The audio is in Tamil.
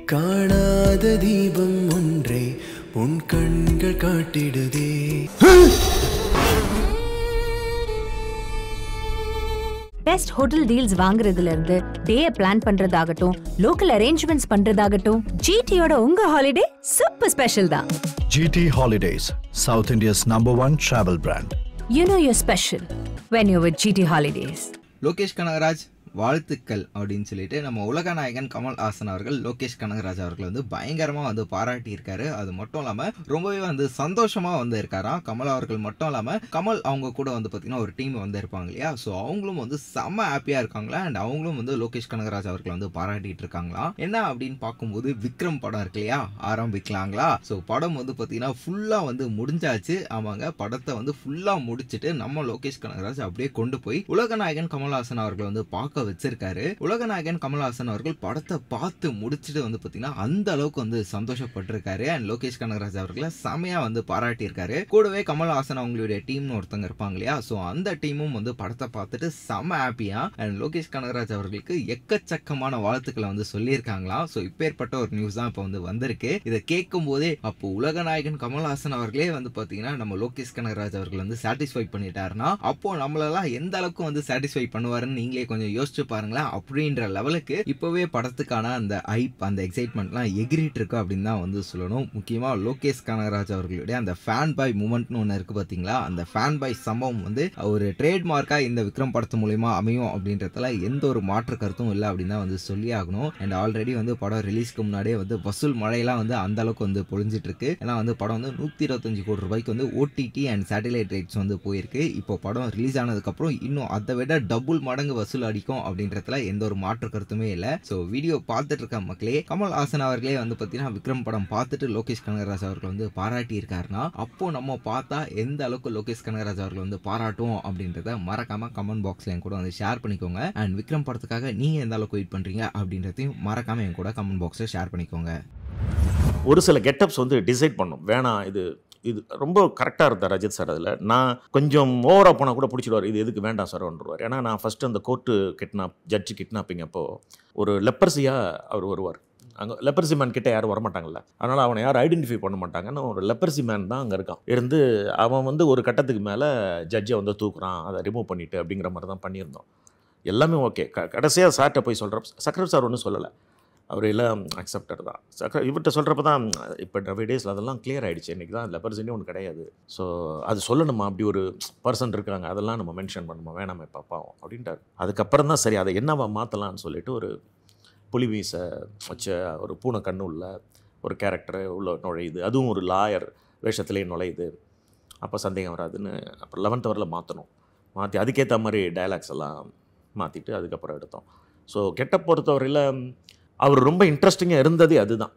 காணாத தீபம் ஒன்றே உன் கண்கள் காட்டிடுதே பெஸ்ட் ஹோட்டல் டீல்ஸ் வாங்குறதுல இருந்து டே பிளான் பண்றதாகட்டும் லோக்கல் அரேஞ்ச்மெண்ட்ஸ் பண்றதாகட்டும் ஜிடியோட உங்க ஹாலிடே சூப்பர் ஸ்பெஷல் தான் GT Holidays, South India's number one travel brand. You know your special when you with GT holidays Lokesh Kanagaraj வாழ்த்துக்கள் அப்படின்னு சொல்லிட்டு நம்ம உலக நாயகன் கமல் ஹாசன் அவர்கள் லோகேஷ் கனகராஜ் அவர்கள் வந்து பயங்கரமா வந்து பாராட்டி இருக்காரு அது மட்டும் இல்லாம ரொம்பவே வந்து சந்தோஷமா வந்து இருக்காராம் கமல் அவர்கள் மட்டும் இல்லாம கமல் அவங்க கூட வந்து பாத்தீங்கன்னா ஒரு டீம் வந்து இருப்பாங்க இல்லையா ஸோ அவங்களும் வந்து செம்ம ஹாப்பியா இருக்காங்களா அண்ட் அவங்களும் வந்து லோகேஷ் கனகராஜ் அவர்கள் வந்து பாராட்டிட்டு இருக்காங்களாம் என்ன அப்படின்னு பார்க்கும்போது விக்ரம் படம் இருக்கு இல்லையா ஆரம்பிக்கலாங்களா ஸோ படம் வந்து பாத்தீங்கன்னா ஃபுல்லா வந்து முடிஞ்சாச்சு ஆமாங்க படத்தை வந்து ஃபுல்லா முடிச்சுட்டு நம்ம லோகேஷ் கனகராஜ் அப்படியே கொண்டு போய் உலகநாயகன் கமல்ஹாசன் அவர்கள் வந்து பார்க்க வச்சிருக்காரு உலகநாயகன் கமல்ஹாசன் அவர்கள் படத்தை பார்த்து முடிச்சுட்டு வந்து பாத்தீங்கன்னா அந்த அளவுக்கு வந்து சந்தோஷப்பட்டிருக்காரு அண்ட் லோகேஷ் கனகராஜ் அவர்களை செமையா வந்து பாராட்டியிருக்காரு கூடவே கமல்ஹாசன் அவங்களுடைய டீம்னு ஒருத்தங்க இருப்பாங்க இல்லையா ஸோ அந்த டீமும் வந்து படத்தை பார்த்துட்டு செம்ம ஹாப்பியா அண்ட் லோகேஷ் கனகராஜ் அவர்களுக்கு எக்கச்சக்கமான வாழ்த்துக்களை வந்து சொல்லியிருக்காங்களாம் ஸோ இப்பேற்பட்ட ஒரு நியூஸ் தான் இப்போ வந்து வந்திருக்கு இதை கேட்கும் போதே அப்போ உலகநாயகன் கமல்ஹாசன் அவர்களே வந்து பாத்தீங்கன்னா நம்ம லோகேஷ் கனகராஜ் அவர்கள் வந்து சாட்டிஸ்ஃபை பண்ணிட்டாருன்னா அப்போ நம்மளெல்லாம் எந்த அளவுக்கு வந்து சாட்டிஸ்ஃபை பண்ணுவாருன்னு நீங்களே கொஞ்சம் யோசிச்சு பாருங்களேன் அப்படின்ற லெவலுக்கு இப்போவே படத்துக்கான அந்த ஐப் அந்த எக்ஸைட்மெண்ட்லாம் எகிரிட்டு இருக்கு அப்படின்னு தான் வந்து சொல்லணும் முக்கியமா லோகேஷ் கனகராஜ் அவர்களுடைய அந்த ஃபேன் பாய் மூமெண்ட்னு ஒன்று இருக்கு பாத்தீங்களா அந்த ஃபேன் பாய் சம்பவம் வந்து ஒரு ட்ரேட்மார்க்கா இந்த விக்ரம் படத்து மூலியமா அமையும் அப்படின்றதுல எந்த ஒரு மாற்று கருத்தும் இல்லை அப்படின்னு தான் வந்து சொல்லி ஆகணும் அண்ட் ஆல்ரெடி வந்து படம் ரிலீஸ்க்கு முன்னாடியே வந்து வசூல் மழையெல்லாம் வந்து அந்த அளவுக்கு வந்து பொழிஞ்சிட்டு இருக்கு ஏன்னா வந்து படம் வந்து நூத்தி இருபத்தஞ்சு கோடி ரூபாய்க்கு வந்து ஓடிடி அண்ட் சேட்டலைட் ரைட்ஸ் வந்து போயிருக்கு இப்போ படம் ரிலீஸ் ஆனதுக்கப்புறம் இன்னும் அதை விட டபுள் மடங்கு வசூல் அடிக்கும் அப்படின்றதுல எந்த ஒரு மாற்று கருத்துமே இல்லை ஸோ வீடியோ பார்த்துட்டு இருக்க மக்களே கமல் ஹாசன் அவர்களே வந்து பார்த்தீங்கன்னா விக்ரம் படம் பார்த்துட்டு லோகேஷ் கனகராஜ் அவர்கள் வந்து பாராட்டி இருக்காருன்னா அப்போ நம்ம பார்த்தா எந்த அளவுக்கு லோகேஷ் கனகராஜ் அவர்கள் வந்து பாராட்டுவோம் அப்படின்றத மறக்காம கமெண்ட் பாக்ஸ்ல என் கூட வந்து ஷேர் பண்ணிக்கோங்க அண்ட் விக்ரம் படத்துக்காக நீங்க எந்த அளவுக்கு வெயிட் பண்றீங்க அப்படின்றதையும் மறக்காம என் கூட கமெண்ட் பாக்ஸ்ல ஷேர் பண்ணிக்கோங்க ஒரு சில கெட்டப்ஸ் வந்து டிசைட் பண்ணும் வேணாம் இது இது ரொம்ப கரெக்டாக இருந்தார் ரஜித் சார் அதில் நான் கொஞ்சம் ஓவராக போனால் கூட பிடிச்சிடுவார் இது எதுக்கு வேண்டாம் சார் வந்துருவார் ஏன்னா நான் ஃபஸ்ட்டு அந்த கோர்ட்டு கிட்னாப் ஜட்ஜு கிட்னாப்பிங் அப்போ ஒரு லெப்பர்சியாக அவர் வருவார் அங்கே லெப்பர்சி மேன் கிட்ட யாரும் வரமாட்டாங்கல்ல அதனால் அவனை யாரும் ஐடென்டிஃபை பண்ண மாட்டாங்கன்னு ஒரு லெப்பர்சி மேன் தான் அங்கே இருக்கான் இருந்து அவன் வந்து ஒரு கட்டத்துக்கு மேலே ஜட்ஜை வந்து தூக்குறான் அதை ரிமூவ் பண்ணிட்டு அப்படிங்கிற மாதிரி தான் பண்ணியிருந்தோம் எல்லாமே ஓகே க கடைசியாக சார்கிட்ட போய் சொல்கிறப்ப சக்கரவ் சார் ஒன்றும் சொல்லலை அவர் எல்லாம் அக்செப்டட் தான் சக்கர இவர்கிட்ட சொல்கிறப்ப தான் இப்போ நவே டேஸில் அதெல்லாம் கிளியர் ஆகிடுச்சு இன்றைக்கி தான் லெப்பர்சினே ஒன்று கிடையாது ஸோ அது சொல்லணுமா அப்படி ஒரு பர்சன் இருக்காங்க அதெல்லாம் நம்ம மென்ஷன் பண்ணுமா வேணாம் இப்போ பாவம் அப்படின்ட்டார் அதுக்கப்புறம் தான் சரி அதை என்னவா மாற்றலாம்னு சொல்லிட்டு ஒரு புலி மீசை வச்ச ஒரு பூனை கண்ணு உள்ள ஒரு கேரக்டர் உள்ள நுழையுது அதுவும் ஒரு லாயர் வேஷத்துலேயே நுழையுது அப்போ சந்தேகம் வராதுன்னு அப்புறம் லெவன்த் வரல மாற்றணும் மாற்றி அதுக்கேற்ற மாதிரி டயலாக்ஸ் எல்லாம் மாற்றிட்டு அதுக்கப்புறம் எடுத்தோம் ஸோ கெட்ட பொறுத்தவரையில் அவர் ரொம்ப இன்ட்ரெஸ்டிங்காக இருந்ததே அதுதான்